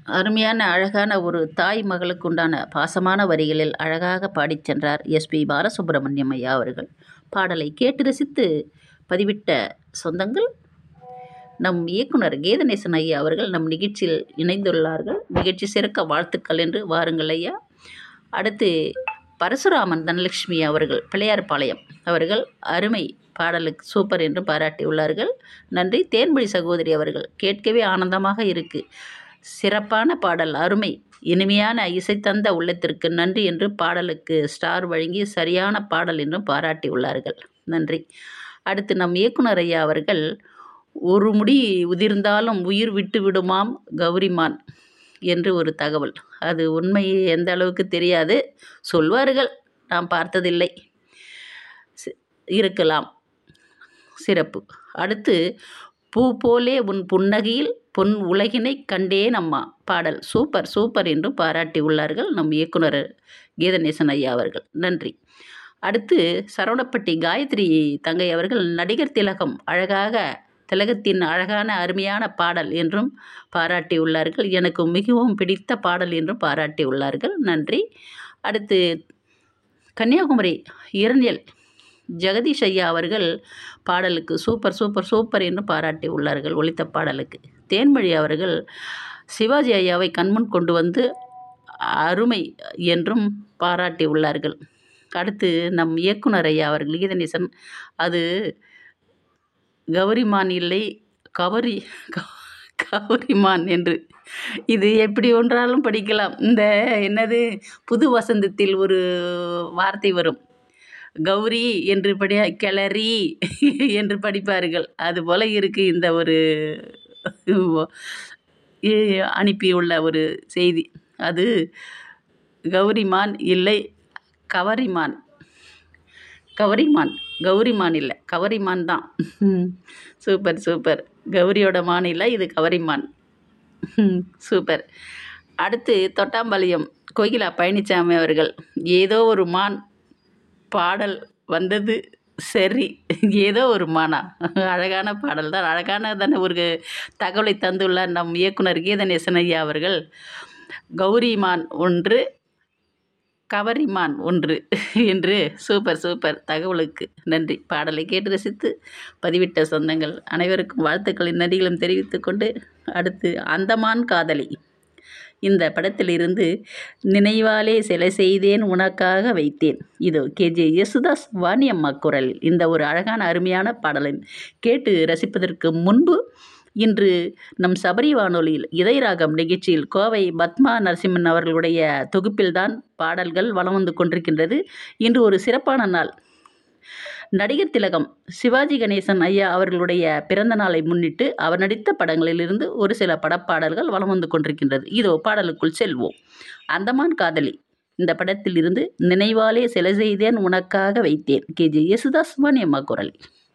அருமையான அழகான ஒரு தாய் மகளுக்கு உண்டான பாசமான வரிகளில் அழகாக பாடிச் சென்றார் எஸ்பி பாலசுப்ரமணியம் ஐயா அவர்கள் பாடலை கேட்டு ரசித்து பதிவிட்ட சொந்தங்கள் நம் இயக்குனர் கீதநேசன் ஐயா அவர்கள் நம் நிகழ்ச்சியில் இணைந்துள்ளார்கள் நிகழ்ச்சி சிறக்க வாழ்த்துக்கள் என்று வாருங்கள் ஐயா அடுத்து பரசுராமன் தனலட்சுமி அவர்கள் பிள்ளையார்பாளையம் அவர்கள் அருமை பாடலுக்கு சூப்பர் என்று பாராட்டியுள்ளார்கள் நன்றி தேன்மொழி சகோதரி அவர்கள் கேட்கவே ஆனந்தமாக இருக்கு சிறப்பான பாடல் அருமை இனிமையான இசை தந்த உள்ளத்திற்கு நன்றி என்று பாடலுக்கு ஸ்டார் வழங்கி சரியான பாடல் என்றும் பாராட்டியுள்ளார்கள் நன்றி அடுத்து நம் இயக்குனர் ஐயா அவர்கள் ஒரு முடி உதிர்ந்தாலும் உயிர் விட்டு விடுமாம் கௌரிமான் என்று ஒரு தகவல் அது உண்மை எந்த அளவுக்கு தெரியாது சொல்வார்கள் நாம் பார்த்ததில்லை சி- இருக்கலாம் சிறப்பு அடுத்து பூ போலே உன் புன்னகையில் பொன் உலகினை கண்டேன் அம்மா பாடல் சூப்பர் சூப்பர் என்று பாராட்டி உள்ளார்கள் நம் இயக்குனர் கீதநேசன் ஐயா அவர்கள் நன்றி அடுத்து சரவணப்பட்டி காயத்ரி தங்கை அவர்கள் நடிகர் திலகம் அழகாக திலகத்தின் அழகான அருமையான பாடல் என்றும் பாராட்டியுள்ளார்கள் எனக்கு மிகவும் பிடித்த பாடல் என்றும் பாராட்டியுள்ளார்கள் நன்றி அடுத்து கன்னியாகுமரி இரணியல் ஜெகதீஷ் ஐயா அவர்கள் பாடலுக்கு சூப்பர் சூப்பர் சூப்பர் என்று பாராட்டி உள்ளார்கள் ஒலித்த பாடலுக்கு தேன்மொழி அவர்கள் சிவாஜி ஐயாவை கண்முன் கொண்டு வந்து அருமை என்றும் பாராட்டி உள்ளார்கள் அடுத்து நம் இயக்குனர் ஐயா அவர்கள் கீதநேசன் அது கௌரிமான் இல்லை கவரி க- கௌரிமான் என்று இது எப்படி ஒன்றாலும் படிக்கலாம் இந்த என்னது புது வசந்தத்தில் ஒரு வார்த்தை வரும் கௌரி என்று படி கிளறி என்று படிப்பார்கள் அதுபோல் இருக்குது இந்த ஒரு இ- அனுப்பியுள்ள ஒரு செய்தி அது கௌரிமான் இல்லை கவரிமான் கவரிமான் கௌரிமான் இல்லை கவரிமான் தான் சூப்பர் சூப்பர் கௌரியோட மான் இல்லை இது கவரிமான் சூப்பர் அடுத்து தொட்டாம்பாளையம் கோகிலா பழனிசாமி அவர்கள் ஏதோ ஒரு மான் பாடல் வந்தது சரி ஏதோ ஒரு மானா அழகான பாடல் தான் அழகான தானே ஒரு தகவலை தந்துள்ளார் நம் இயக்குனர் கீதநேசன் ஐயா அவர்கள் கௌரிமான் ஒன்று கவரிமான் ஒன்று என்று சூப்பர் சூப்பர் தகவலுக்கு நன்றி பாடலை கேட்டு ரசித்து பதிவிட்ட சொந்தங்கள் அனைவருக்கும் வாழ்த்துக்களின் நன்றிகளும் தெரிவித்துக் கொண்டு அடுத்து அந்தமான் காதலி இந்த படத்திலிருந்து நினைவாலே சிலை செய்தேன் உனக்காக வைத்தேன் இதோ கேஜே யேசுதாஸ் வாணியம்மா குரலில் இந்த ஒரு அழகான அருமையான பாடலை கேட்டு ரசிப்பதற்கு முன்பு இன்று நம் சபரி வானொலியில் இதயராகம் நிகழ்ச்சியில் கோவை பத்மா நரசிம்மன் அவர்களுடைய தொகுப்பில்தான் பாடல்கள் வலம் வந்து கொண்டிருக்கின்றது இன்று ஒரு சிறப்பான நாள் நடிகர் திலகம் சிவாஜி கணேசன் ஐயா அவர்களுடைய பிறந்த நாளை முன்னிட்டு அவர் நடித்த படங்களிலிருந்து ஒரு சில படப்பாடல்கள் வலம் வந்து கொண்டிருக்கின்றது இதோ பாடலுக்குள் செல்வோம் அந்தமான் காதலி இந்த படத்தில் இருந்து நினைவாலே சிலை செய்தேன் உனக்காக வைத்தேன் கேஜே யேசுதாஸ் வாணியம்மா குரல்